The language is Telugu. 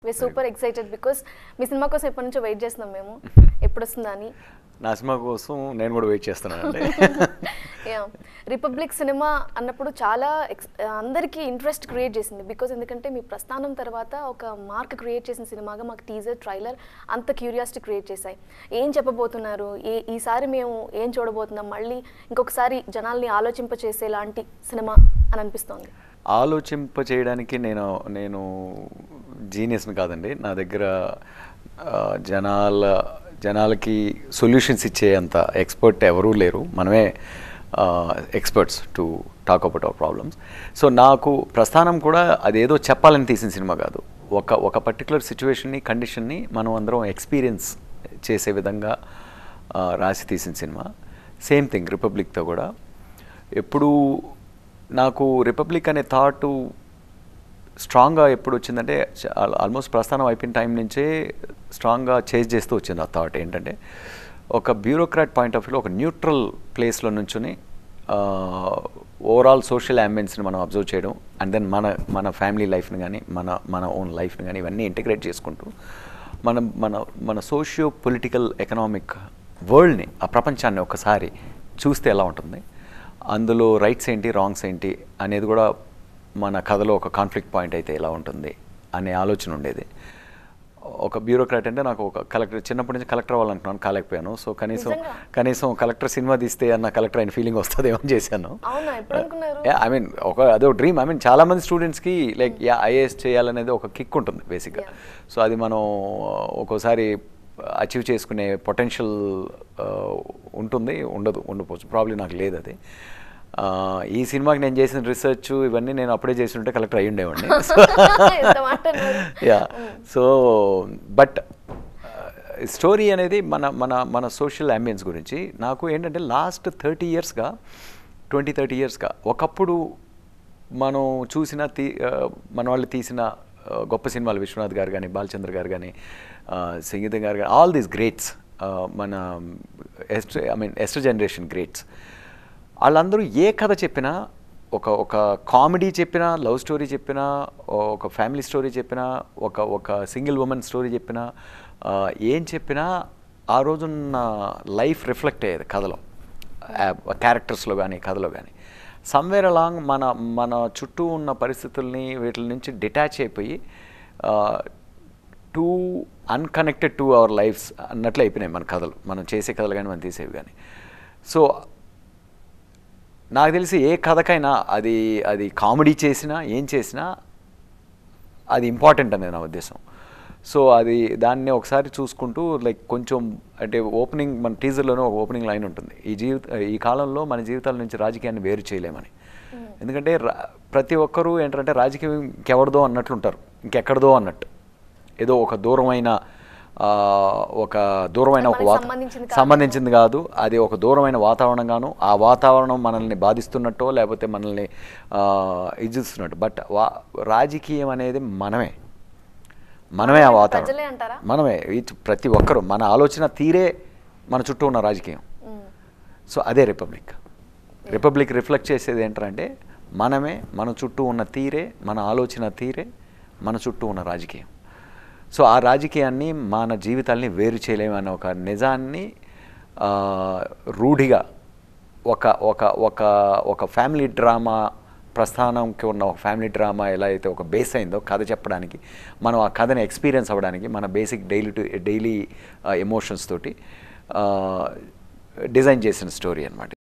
వి సూపర్ ఎక్సైటెడ్ బికాస్ మీ సినిమా కోసం ఎప్పటి నుంచో వెయిట్ చేస్తున్నాం మేము ఎప్పుడు వస్తుందా అని నా సినిమా కోసం నేను కూడా వెయిట్ చేస్తున్నానండి రిపబ్లిక్ సినిమా అన్నప్పుడు చాలా ex- అందరికీ ఇంట్రెస్ట్ క్రియేట్ చేసింది బికాజ్ ఎందుకంటే మీ ప్రస్థానం తర్వాత ఒక మార్క్ క్రియేట్ చేసిన సినిమాగా మాకు టీజర్ ట్రైలర్ అంత క్యూరియాసిటీ క్రియేట్ చేశాయి ఏం చెప్పబోతున్నారు ఏ ఈసారి మేము ఏం చూడబోతున్నాం మళ్ళీ ఇంకొకసారి జనాల్ని ఆలోచింపచేసేలాంటి సినిమా అని అనిపిస్తోంది ఆలోచింప చేయడానికి నేను నేను జీనియస్ని కాదండి నా దగ్గర ఆ, జనాల జనాలకి సొల్యూషన్స్ ఇచ్చేంత ఎక్స్పర్ట్ ఎవరూ లేరు మనమే experts to talk about our problems so నాకు ప్రస్థానం కూడా అదేదో చెప్పాలని తీసిన సినిమా కాదు ఒక ఒక పర్టికులర్ సిచ్యువేషన్ని కండిషన్ని మనం అందరం ఎక్స్పీరియన్స్ చేసే విధంగా ఆ, రాసి తీసిన సినిమా సేమ్ థింగ్ రిపబ్లిక్తో కూడా ఎప్పుడు నాకు రిపబ్లిక్ అనే థాట్ స్ట్రాంగ్గా ఎప్పుడు వచ్చిందంటే ఆల్మోస్ట్ ప్రస్థానం అయిపోయిన టైం నుంచే స్ట్రాంగ్గా చేజ్ చేస్తూ వచ్చింది ఆ థాట్ ఏంటంటే ఒక బ్యూరోక్రాట్ పాయింట్ ఆఫ్ వ్యూలో ఒక న్యూట్రల్ ప్లేస్లో నుంచుని ఓవరాల్ సోషల్ అంబియన్స్ని మనం అబ్జర్వ్ చేయడం అండ్ దెన్ మన మన ఫ్యామిలీ లైఫ్ని కానీ మన మన ఓన్ లైఫ్ని కానీ ఇవన్నీ ఇంటిగ్రేట్ చేసుకుంటూ మనం మన మన సోషియో పొలిటికల్ ఎకనామిక్ వరల్డ్ని ఆ ప్రపంచాన్ని ఒకసారి చూస్తే ఎలా ఉంటుంది అందులో రైట్స్ ఏంటి రాంగ్స్ ఏంటి అనేది కూడా మన కథలో ఒక కాన్ఫ్లిక్ట్ పాయింట్ అయితే ఎలా ఉంటుంది అనే ఆలోచన ఉండేది ఒక బ్యూరోక్రాట్ అంటే నాకు ఒక కలెక్టర్ చిన్నప్పటి నుంచి కలెక్టర్ అవ్వాలనుకున్నాను కాలేకపోయాను సో కనీసం నిజంగా? కనీసం కలెక్టర్ సినిమా తీస్తే అన్న కలెక్టర్ అయిన ఫీలింగ్ వస్తుందేమో అని చేశాను అవునా ఎప్పుడు అనుకున్నారు ఐ మీన్ ఒక అదో డ్రీమ్ ఐ మీన్ చాలా మంది స్టూడెంట్స్కి లైక్ యా ఐఏఎస్ చేయాలనేది ఒక కిక్ ఉంటుంది బేసిక్గా Yeah. సో అది మనం ఒక్కోసారి అచీవ్ చేసుకునే పొటెన్షియల్ ఉంటుంది ఉండదు ఉండకపోవచ్చు ప్రాబ్లీ నాకు లేదు అది ఆ, ఈ సినిమాకి నేను చేసిన రీసెర్చ్ ఇవన్నీ నేను అప్పుడే చేసి ఉంటే కలెక్టర్ అయ్యి ఉండేవాడిని ఎంత మాట అన్నారు. యా సో బట్ స్టోరీ అనేది మన మన మన సోషల్ అంబియన్స్ గురించి నాకు ఏంటంటే లాస్ట్ థర్టీ ఇయర్స్గా ట్వంటీ థర్టీ ఇయర్స్గా ఒకప్పుడు మనం చూసిన తీ ఆ, మన వాళ్ళు తీసిన ఆ, గొప్ప సినిమాలు విశ్వనాథ్ గారు కానీ బాలచంద్ర గారు కానీ సంగీతం గారు కానీ ఆల్ దీస్ గ్రేట్స్ మన yester I mean yester generation greats వాళ్ళందరూ ఏ కథ చెప్పినా ఒక ఒక కామెడీ చెప్పినా లవ్ స్టోరీ చెప్పినా ఒక ఫ్యామిలీ స్టోరీ చెప్పినా ఒక ఒక సింగిల్ ఉమెన్ స్టోరీ చెప్పినా ఆ, ఏం చెప్పినా ఆ రోజున్న లైఫ్ రిఫ్లెక్ట్ అయ్యేది కథలో క్యారెక్టర్స్లో కానీ కథలో కానీ సమ్వేర్ అలాంగ్ మన మన చుట్టూ ఉన్న పరిస్థితుల్ని వీటి నుంచి డిటాచ్ అయిపోయి too unconnected to our lives అన్నట్లు అయిపోయినాయి మన కథలు మనం చేసే కథలు కానీ మనం తీసేవి కానీ సో నాకు తెలిసి ఏ కథకైనా అది అది కామెడీ చేసినా ఏం చేసినా అది ఇంపార్టెంట్ అనేది నా ఉద్దేశం సో అది దాన్ని ఒకసారి చూసుకుంటూ లైక్ కొంచెం అంటే ఓపెనింగ్ మన టీజర్లోనే ఒక ఓపెనింగ్ లైన్ ఉంటుంది ఈ జీవిత ఈ కాలంలో మన జీవితాల నుంచి రాజకీయాన్ని వేరు చేయలేమని ఎందుకంటే రా- ప్రతి ఒక్కరూ ఏంటంటే రాజకీయం ఇంకెవరిదో అన్నట్లుంటారు ఇంకెక్కడిదో అన్నట్టు ఏదో ఒక దూరమైన ఆ, ఒక దూరమైన ఒక మనకి వాత సంబంధించింది కాదు. సంబంధించింది కాదు అది ఒక దూరమైన వాతావరణంగాను ఆ వాతావరణం మనల్ని బాధిస్తున్నట్టో లేకపోతే మనల్ని ఆ, ఇజ్జిస్తున్నట్టు బట్ వా రాజకీయం అనేది మనమే మనమే ఆ ప్రజలే వాతావరణం అంటారా? మనమే ఈచ్ ప్రతి ఒక్కరు మన ఆలోచన తీరే మన చుట్టూ ఉన్న రాజకీయం మ్మ్. సో అదే రిపబ్లిక్ రిపబ్లిక్ రిఫ్లెక్ట్ చేసేది ఏంటంటే మనమే మన చుట్టూ ఉన్న తీరే మన ఆలోచన తీరే మన చుట్టూ ఉన్న రాజకీయం సో ఆ రాజకీయాన్ని మన జీవితాల్ని వేరు చేయలేమనే ఒక నిజాన్ని ఆ, రూఢిగా ఒక ఒక ఒక ఒక ఫ్యామిలీ డ్రామా ప్రస్థానంకి ఉన్న ఒక ఫ్యామిలీ డ్రామా ఎలా అయితే ఒక బేస్ అయిందో కథ చెప్పడానికి మనం ఆ కథని ఎక్స్పీరియన్స్ అవ్వడానికి మన basic daily to daily emotions తోటి డిజైన్ చేసిన స్టోరీ అనమాట